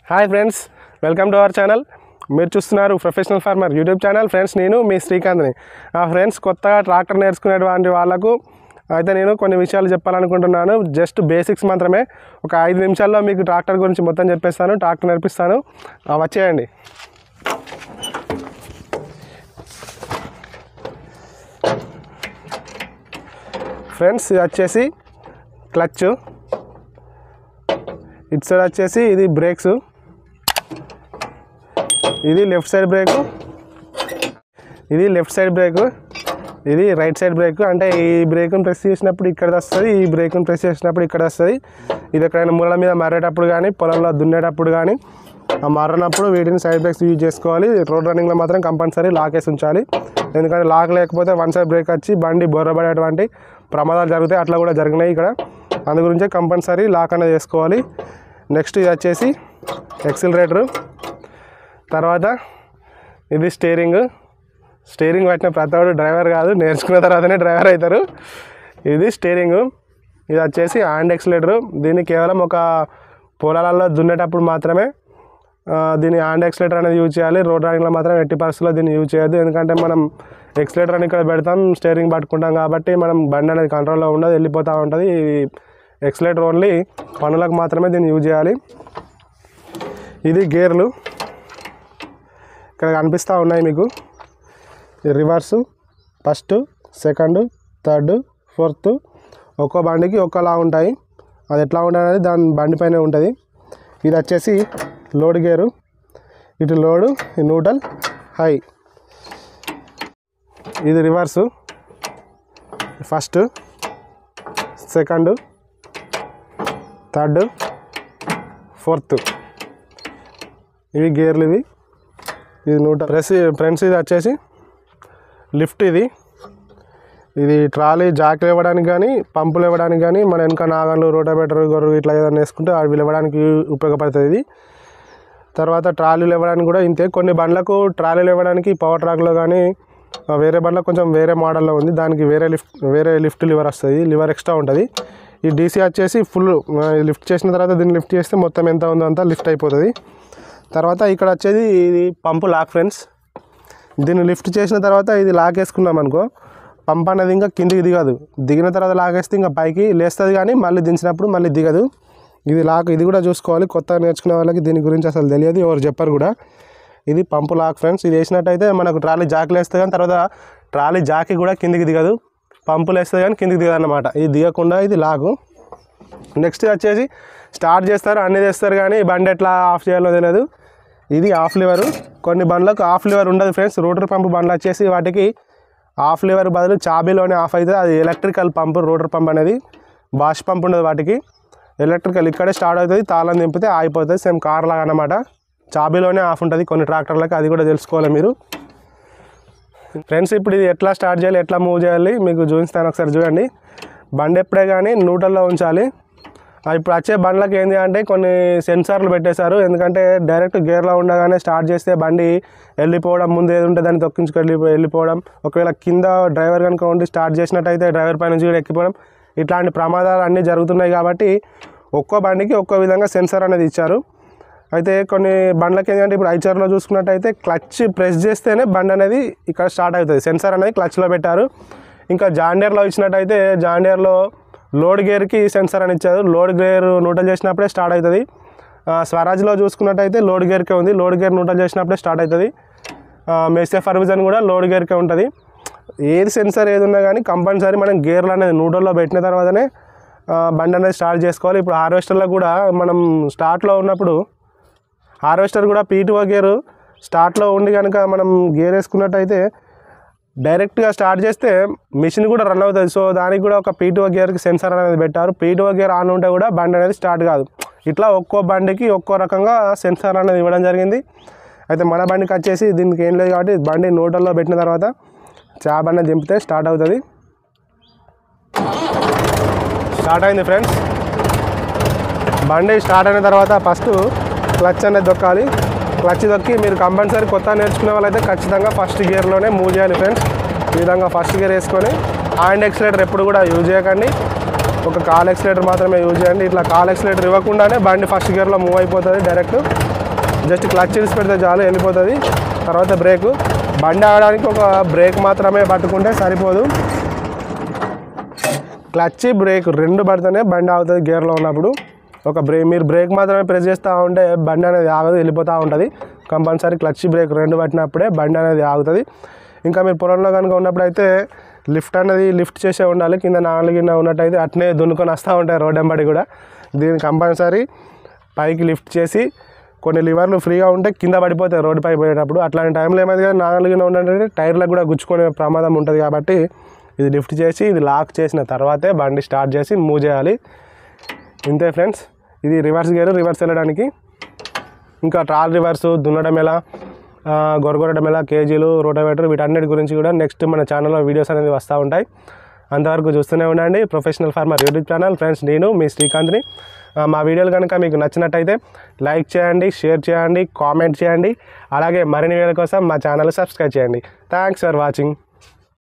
hi friends welcome to our channel మీరు చూస్తున్నారు professional farmer YouTube channel friends నేను మీ శ్రీకాంత్ని ఆ ఫ్రెండ్స్ కొత్తగా ట్రాక్టర్ నేర్చుకునేటువంటి వాళ్ళకు అయితే నేను కొన్ని విషయాలు చెప్పాలనుకుంటున్నాను జస్ట్ బేసిక్స్ మాత్రమే ఒక ఐదు నిమిషాల్లో మీకు ట్రాక్టర్ గురించి మొత్తం చెప్పేస్తాను ట్రాక్టర్ నేర్పిస్తాను ఆ, వచ్చేయండి ఫ్రెండ్స్ ఇది వచ్చేసి క్లచ్ ఇటు సైడ్ వచ్చేసి ఇది బ్రేక్స్ ఇది లెఫ్ట్ సైడ్ బ్రేకు ఇది లెఫ్ట్ సైడ్ బ్రేకు ఇది రైట్ సైడ్ బ్రేక్ అంటే ఈ బ్రేక్ని ప్రెస్ చేసినప్పుడు ఇక్కడ వస్తుంది ఈ బ్రేక్ని ప్రెస్ చేసినప్పుడు ఇక్కడ వస్తుంది ఇది ఎక్కడైనా మూలల మీద మర్రేటప్పుడు కానీ పొలంలో దున్నేటప్పుడు కానీ ఆ మర్రనప్పుడు వీటిని సైడ్ బ్రేక్స్ యూజ్ చేసుకోవాలి రోడ్ రన్నింగ్లో మాత్రం కంపల్సరీ లాక్ వేసి ఉంచాలి ఎందుకంటే లాక్ లేకపోతే వన్ సైడ్ బ్రేక్ వచ్చి బండి బొర్రబడేటువంటి ప్రమాదాలు జరుగుతాయి అట్లా కూడా జరిగినాయి ఇక్కడ అందు గురించే కంపల్సరీ లాక్ అనేది వేసుకోవాలి నెక్స్ట్ ఇది వచ్చేసి ఎక్సిలరేటరు తర్వాత ఇది స్టీరింగ్ స్టీరింగ్ పట్టిన ప్రతివాడు డ్రైవర్ కాదు నేర్చుకున్న తర్వాతనే డ్రైవర్ అవుతారు ఇది స్టీరింగ్ ఇది వచ్చేసి హ్యాండ్ ఎక్సిలేటరు దీన్ని కేవలం ఒక పొలాలలో దున్నేటప్పుడు మాత్రమే ఆ, దీని హ్యాండ్ ఎక్సిలేటర్ అనేది యూజ్ చేయాలి రోడ్ రన్నింగ్లో మాత్రం ఎట్టి పరిస్థితుల్లో దీన్ని యూజ్ చేయొద్దు ఎందుకంటే మనం ఎక్సిలేటర్ అని ఇక్కడ పెడతాం స్టీరింగ్ పట్టుకుంటాం కాబట్టి మనం బండి అనేది కంట్రోల్లో ఉండదు వెళ్ళిపోతూ ఉంటుంది ఇది ఎక్సిలేటర్ ఓన్లీ పనులకు మాత్రమే దీన్ని యూజ్ చేయాలి ఇది గేర్లు ఇక్కడ కనిపిస్తూ ఉన్నాయి మీకు ఈ reverse first second third fourth ఒక్కో బండికి ఒక్కలా ఉంటాయి అది ఎట్లా ఉంటుంది అనేది దాని బండి పైన ఉంటుంది ఇది వచ్చేసి లోడ్ గేరు ఇటు లోడు ఈ న్యూటల్ హై ఇది reverse first second third fourth ఇవి గేర్లు ఇవి ఇది నూట ప్రెస్ ఫ్రెండ్స్ ఇది వచ్చేసి లిఫ్ట్ ఇది ఇది ట్రాలీ జాక్లు ఇవ్వడానికి కానీ పంపులు ఇవ్వడానికి కానీ మన వెనక నాగన్లు రోటాబెటర్ గొర్రు ఇట్లా ఏదైనా వేసుకుంటే అవి ఇవ్వడానికి ఉపయోగపడుతుంది ఇది తర్వాత ట్రాలీలు ఇవ్వడానికి కూడా ఇంతే కొన్ని బండ్లకు ట్రాలీలు ఇవ్వడానికి పవర్ ట్రాక్లో కానీ ఆ, వేరే బండ్లకు కొంచెం వేరే మోడల్లో ఉంది దానికి వేరే లిఫ్ట్ వేరే లిఫ్ట్ లివర్ వస్తుంది లివర్ ఎక్స్ట్రా ఉంటుంది ఈ డీసీ వచ్చేసి ఫుల్ లిఫ్ట్ చేసిన తర్వాత దీన్ని లిఫ్ట్ చేస్తే మొత్తం ఎంత ఉందో అంతా లిఫ్ట్ అయిపోతుంది తర్వాత ఇక్కడ వచ్చేది ఇది పంపు లాక్ ఫ్రెండ్స్ దీన్ని లిఫ్ట్ చేసిన తర్వాత ఇది లాక్ వేసుకున్నాం అనుకో పంప్ అనేది ఇంకా కిందికి దిగదు దిగిన తర్వాత లాగేస్తే ఇంకా పైకి లేస్తుంది కానీ మళ్ళీ దించినప్పుడు మళ్ళీ దిగదు ఇది లాక్ ఇది కూడా చూసుకోవాలి కొత్తగా నేర్చుకునే వాళ్ళకి దీని గురించి అసలు తెలియదు ఎవరు చెప్పరు కూడా ఇది పంపు లాక్ ఫ్రెండ్స్ ఇది వేసినట్టయితే మనకు ట్రాలీ జాకులు వేస్తుంది కానీ తర్వాత ట్రాలీ జాకి కూడా కిందికి దిగదు పంపులు వేస్తుంది కానీ కిందికి దిగదు అన్నమాట ఇది దిగకుండా ఇది లాగు నెక్స్ట్ వచ్చేసి స్టార్ట్ చేస్తారు అన్నీ చేస్తారు కానీ బండి ఎట్లా ఆఫ్ చేయాలో తెలియదు ఇది ఆఫ్ లివర్ కొన్ని బండ్లకు ఆఫ్ లివర్ ఉండదు ఫ్రెండ్స్ రోటర్ పంపు బండ్లు వచ్చేసి వాటికి ఆఫ్ లివర్ బదులు చాబీలోనే ఆఫ్ అవుతుంది అది ఎలక్ట్రికల్ పంపు రోటర్ పంప్ అనేది బాష్ పంప్ ఉండదు వాటికి ఎలక్ట్రికల్ ఇక్కడే స్టార్ట్ అవుతుంది తాళం దింపితే ఆగిపోతుంది సేమ్ కార్ లాగా అనమాట చాబీలోనే ఆఫ్ ఉంటుంది కొన్ని ట్రాక్టర్లకి అది కూడా తెలుసుకోవాలి మీరు ఫ్రెండ్స్ ఇప్పుడు ఇది ఎట్లా స్టార్ట్ చేయాలి ఎట్లా మూవ్ చేయాలి మీకు చూపిస్తాను ఒకసారి చూడండి బండి ఎప్పుడే కానీ న్యూట్రల్లో ఉంచాలి ఆ ఇప్పుడు వచ్చే బండ్లకి ఏంటి అంటే కొన్ని సెన్సార్లు పెట్టేశారు ఎందుకంటే డైరెక్ట్ గేర్లో ఉండగానే స్టార్ట్ చేస్తే బండి వెళ్ళిపోవడం ముందు ఏది ఉంటే దాన్ని తొక్కించుకు వెళ్ళి వెళ్ళిపోవడం ఒకవేళ కింద డ్రైవర్ కనుక ఉండి స్టార్ట్ చేసినట్టయితే డ్రైవర్ పై నుంచి కూడా ఎక్కిపోవడం ఇట్లాంటి ప్రమాదాలు అన్నీ జరుగుతున్నాయి కాబట్టి ఒక్కో బండికి ఒక్కో విధంగా సెన్సార్ అనేది ఇచ్చారు అయితే కొన్ని బండ్లకి ఏంటంటే ఇప్పుడు ఐచర్లో చూసుకున్నట్టయితే క్లచ్ ప్రెస్ చేస్తేనే బండి అనేది ఇక్కడ స్టార్ట్ అవుతుంది సెన్సార్ అనేది క్లచ్లో పెట్టారు ఇంకా జాండియర్లో ఇచ్చినట్టయితే జాండియర్లో లోడ్ గేర్కి సెన్సార్ అని ఇచ్చారు లోడ్ గేర్ నూటల్ చేసినప్పుడే స్టార్ట్ అవుతుంది ఆ, స్వరాజ్లో చూసుకున్నట్టయితే లోడ్ గేర్కే ఉంది లోడ్ గేర్ నూటల్ చేసినప్పుడే స్టార్ట్ అవుతుంది మెస్సే ఫర్విజన్ కూడా లోడ్ గేర్కే ఉంటుంది ఏది సెన్సార్ ఏది ఉన్నా కానీ కంపల్సరీ మనం గేర్లు అనేది నూటల్లో పెట్టిన తర్వాతనే ఆ, బండి అనేది స్టార్ట్ చేసుకోవాలి ఇప్పుడు హార్వెస్టర్లో కూడా మనం స్టార్ట్లో ఉన్నప్పుడు హార్వెస్టర్ కూడా పీటుఓ గేర్ స్టార్ట్లో ఉండి కనుక మనం గేర్ వేసుకున్నట్టయితే డైరెక్ట్గా స్టార్ట్ చేస్తే మిషన్ కూడా రన్ అవుతుంది సో దానికి కూడా ఒక పీటుఓ గేర్కి సెన్సార్ అనేది పెట్టారు పీటుఓ గేర్ ఆన్ ఉంటే కూడా బండి అనేది స్టార్ట్ కాదు ఇట్లా ఒక్కో బండికి ఒక్కో రకంగా సెన్సార్ అనేది ఇవ్వడం జరిగింది అయితే మన బండికి వచ్చేసి దీనికి ఏం లేదు కాబట్టి బండి నోటల్లో పెట్టిన తర్వాత చాబ్ అనేది దింపితే స్టార్ట్ అవుతుంది స్టార్ట్ అయింది ఫ్రెండ్స్ బండి స్టార్ట్ అయిన తర్వాత ఫస్ట్ క్లచ్ అనేది దొక్కాలి క్లచ్ దొక్కి మీరు కంపల్సరీ కొత్త నేర్చుకునే వాళ్ళైతే ఖచ్చితంగా ఫస్ట్ గేర్లోనే మూవ్ చేయాలి ఫ్రెండ్స్ ఈ విధంగా ఫస్ట్ గేర్ వేసుకొని హ్యాండ్ ఎక్సిలేటర్ ఎప్పుడు కూడా యూజ్ చేయకండి ఒక కాల్ ఎక్సిలేటర్ మాత్రమే యూజ్ చేయండి ఇట్లా కాల్ ఎక్సిలేటర్ ఇవ్వకుండానే బండి ఫస్ట్ గేర్లో మూవ్ అయిపోతుంది డైరెక్ట్ జస్ట్ క్లచ్ ఇడిసి పెడితే చాలు వెళ్ళిపోతుంది తర్వాత బ్రేక్ బండి ఆగడానికి ఒక బ్రేక్ మాత్రమే పట్టుకుంటే సరిపోదు క్లచ్ బ్రేక్ రెండు పడితేనే బండి ఆగుతుంది గేర్లో ఉన్నప్పుడు ఒక బ్రేక్ మీరు బ్రేక్ మాత్రమే ప్రెస్ చేస్తూ ఉంటే బండి అనేది ఆగదు వెళ్ళిపోతూ ఉంటుంది కంపల్సరీ క్లచ్ బ్రేక్ రెండు పట్టినప్పుడే బండి అనేది ఆగుతుంది ఇంకా మీరు పొలంలో కనుక ఉన్నప్పుడైతే లిఫ్ట్ అనేది లిఫ్ట్ చేసే ఉండాలి కింద నాలుగు కింద ఉన్నట్టయితే అట్నే దున్నుకొని వస్తూ ఉంటాయి రోడ్ వెంబడి కూడా దీన్ని కంపల్సరీ పైకి లిఫ్ట్ చేసి కొన్ని లివర్లు ఫ్రీగా ఉంటే కింద పడిపోతాయి రోడ్డు పై పోయేటప్పుడు అట్లాంటి టైంలో ఏమైంది కానీ నాలుగున ఉండంటే టైర్లకు కూడా గుచ్చుకునే ప్రమాదం ఉంటుంది కాబట్టి ఇది లిఫ్ట్ చేసి ఇది లాక్ చేసిన తర్వాతే బండి స్టార్ట్ చేసి మూవ్ చేయాలి ఇంతే ఫ్రెండ్స్ ఇది రివర్స్ గేర్ రివర్స్ వెళ్ళడానికి ఇంకా ట్రాల్ రివర్స్ దున్నడం ఎలా ఆ, గొరగొరడం ఎలా కేజీలు రోటోవేటర్ వీటన్నిటి గురించి కూడా నెక్స్ట్ మన ఛానల్లో వీడియోస్ అనేది వస్తూ ఉంటాయి అంతవరకు చూస్తూనే ఉండండి professional farmer YouTube channel friends నేను మీ శ్రీకాంత్ని ఆ, మా వీడియోలు కనుక మీకు నచ్చినట్టయితే లైక్ చేయండి షేర్ చేయండి కామెంట్ చేయండి అలాగే మరిన్ని వీడియోల కోసం మా ఛానల్ సబ్స్క్రైబ్ చేయండి థ్యాంక్స్ ఫర్ వాచింగ్